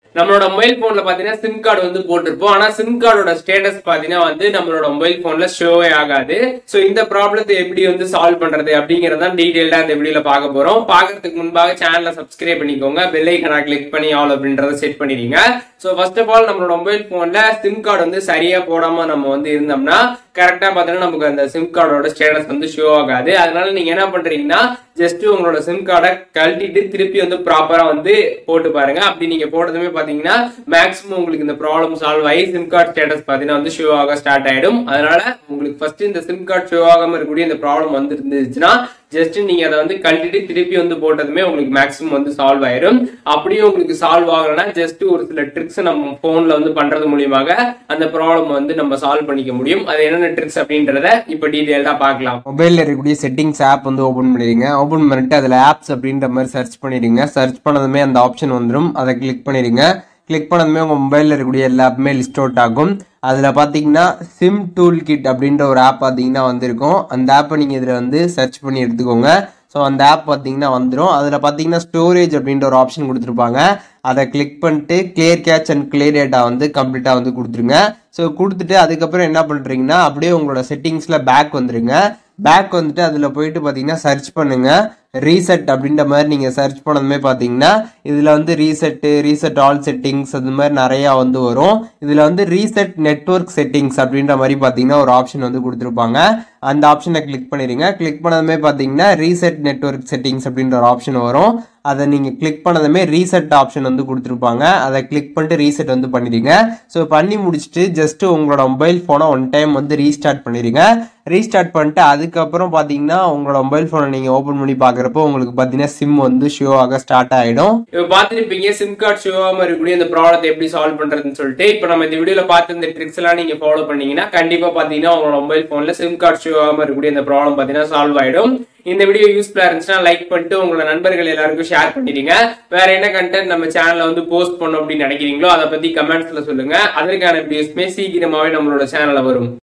நம்மளோட மொபைல் போன்ல பாத்தீங்கன்னா சிம் கார்டு வந்து போட்டிருப்போம் ஆனா சிம் கார்டோட ஸ்டேட்டஸ் பாத்தீங்கன்னா வந்து நம்மளோட மொபைல் போன்ல ஷோவே ஆகாது சோ இந்த ப்ராப்ளத்தை எப்படி வந்து சால்வ் பண்றது அப்படிங்கறத டீடைல்டா இந்த வீடியோல பார்க்க போறோம் பாக்குறதுக்கு முன்பாக சேனலை சப்ஸ்கிரைப் பண்ணிக்கோங்க பெல் ஐக்கனை கிளிக் பண்ணி ஆல் அப்படின்றத செட் பண்ணிடுங்க சோ ஃபர்ஸ்ட் ஆஃப் ஆல் நம்மளோட மொபைல் போன்ல சிம் கார்டு வந்து சரியா போடாம நம்ம வந்து இருந்தோம்னா கரெக்டா பாத்தீங்கன்னா நமக்கு அந்த சிம் கார்டோட ஸ்டேட்டஸ் வந்து ஷோ ஆகாது அதனால நீங்க என்ன பண்றீங்கன்னா ஜஸ்ட் உங்களோட சிம் கார்டை கழட்டிட்டு திருப்பி வந்து ப்ராப்பரா வந்து போட்டு பாருங்க அப்படி நீங்க போட்டதுமே பாத்தீங்கன்னா மேக்ஸிமம் உங்களுக்கு இந்த ப்ராப்ளம் சால்வ் ஆகி சிம் கார்டு ஸ்டேட்டஸ் பாத்தீங்கன்னா வந்து ஷோ ஆக ஸ்டார்ட் ஆயிடும் அதனால உங்களுக்கு ஃபர்ஸ்ட் இந்த சிம் கார்டு ஷோ ஆகாம இருக்கக்கூடிய இந்த ப்ராப்ளம் வந்து இருந்துச்சுன்னா ஜஸ்ட் நீங்க அதை வந்து கழட்டிட்டு திருப்பி வந்து போட்டதுமே உங்களுக்கு மேக்ஸிமம் வந்து சால்வ் ஆயிடும் அப்படியே உங்களுக்கு சால்வ் ஆகலைன்னா ஜஸ்ட் ஒரு சில ட்ரிக்ஸ் நம்ம போன்ல வந்து பண்றது மூலியமாக அந்த ப்ராப்ளம் வந்து நம்ம சால்வ் பண்ணிக்க முடியும் அது என்னென்ன ட்ரிக்ஸ் அப்படின்றத இப்ப டீடைல்டா பார்க்கலாம் மொபைலில் இருக்கக்கூடிய செட்டிங்ஸ் ஆப் வந்து ஓப்பன் பண்ணிடுங்க ஓப்பன் பண்ணிட்டு அதில் ஆப்ஸ் அப்படின்ற மாதிரி சர்ச் பண்ணிடுங்க சர்ச் பண்ணதுமே அந்த ஆப்ஷன் வந்துடும் அதை கிளிக் பண்ணிடுங்க கிளிக் பண்ணதுமே உங்கள் மொபைலில் இருக்கக்கூடிய எல்லா ஆப்புமே லிஸ்ட் அவுட் ஆகும் அதில் பார்த்தீங்கன்னா சிம் டூல் கிட் அப்படின்ற ஒரு ஆப் பார்த்தீங்கன்னா வந்திருக்கும் அந்த ஆப்பை நீங்கள் இதில் வந்து சர்ச் பண்ணி எடுத்துக்கோங்க ஸோ அந்த ஆப் பார்த்தீங்கன்னா வந்துடும் அதில் பார்த்தீங்கன்னா ஸ்டோரேஜ் அப்படின்ற ஒரு ஆப்ஷன் கொடுத்துருப்பாங்க அதை கிளிக் பண்ணிட்டு clear cache and clear data வந்து கம்ப்ளீட்டாக வந்து கொடுத்துருங்க ஸோ கொடுத்துட்டு அதுக்கப்புறம் என்ன பண்ணுறீங்கன்னா அப்படியே உங்களோட செட்டிங்ஸில் பேக் வந்துருங்க பேக் வந்துட்டு அதில் போயிட்டு பார்த்தீங்கன்னா சர்ச் பண்ணுங்க ரீசெட் அப்படின்ற மாதிரி நீங்கள் சர்ச் பண்ணதுமே பார்த்தீங்கன்னா இதில் வந்து ரீசெட்டு ரீசெட் ஆல் செட்டிங்ஸ் அது மாதிரி நிறையா வந்து வரும் இதில் வந்து ரீசெட் நெட்ஒர்க் செட்டிங்ஸ் அப்படின்ற மாதிரி பார்த்தீங்கன்னா ஒரு ஆப்ஷன் வந்து கொடுத்துருப்பாங்க அந்த ஆப்ஷனை கிளிக் பண்ணிடுங்க கிளிக் பண்ணதுமே பார்த்தீங்கன்னா ரீசெட் நெட்ஒர்க் செட்டிங்ஸ் அப்படின்ற ஒரு ஆப்ஷன் வரும் அதை நீங்கள் கிளிக் பண்ணதுமே ரீசெட் ஆப்ஷன் வந்து கொடுத்துருப்பாங்க அதை கிளிக் பண்ணிட்டு ரீசெட் வந்து பண்ணிடுங்க ஸோ பண்ணி முடிச்சுட்டு ஜஸ்ட் உங்களோட மொபைல் ஃபோனை ஒன் டைம் வந்து ரீஸ்டார்ட் பண்ணிடுங்க ரீஸ்டார்ட் பண்ணிட்டு அதுக்கப்புறம் பார்த்தீங்கன்னா உங்களோட மொபைல் ஃபோனை நீங்கள் ஓப்பன் பண்ணி பார்க்குறப்போ உங்களுக்கு பார்த்தீங்கன்னா சிம் வந்து ஷோ ஆக ஸ்டார்ட் ஆகிடும் இப்ப பாத்துருப்பீங்க சிம் கார்டு ஷோ ஆகாம இருக்கக்கூடிய இந்த ப்ராப்ளத்தை எப்படி சால்வ் பண்றதுன்னு சொல்லிட்டு இப்ப நம்ம இந்த வீடியோல பார்த்து இந்த ட்ரிக்ஸ் எல்லாம் நீங்க ஃபாலோ பண்ணீங்கன்னா கண்டிப்பா பாத்தீங்கன்னா உங்களோட மொபைல் போன்ல சிம் கார்டு ஷோ ஆகாம இருக்கக்கூடிய இந்த ப்ராப்ளம் பாத்தீங்கன்னா சால்வ் ஆயிடும் இந்த வீடியோ யூஸ்ஃபுல்லா இருந்துச்சுன்னா லைக் பண்ணிட்டு உங்களோட நண்பர்கள் எல்லாருக்கும் ஷேர் பண்ணிடுங்க வேற என்ன கண்டென்ட் நம்ம சேனல்ல வந்து போஸ்ட் பண்ணோம் அப்படின்னு நினைக்கிறீங்களோ அதை பத்தி கமெண்ட்ஸ்ல சொல்லுங்க அதற்கான வீடியோஸ்மே சீக்கிரமாவே நம்மளோட சேனல்ல வரும்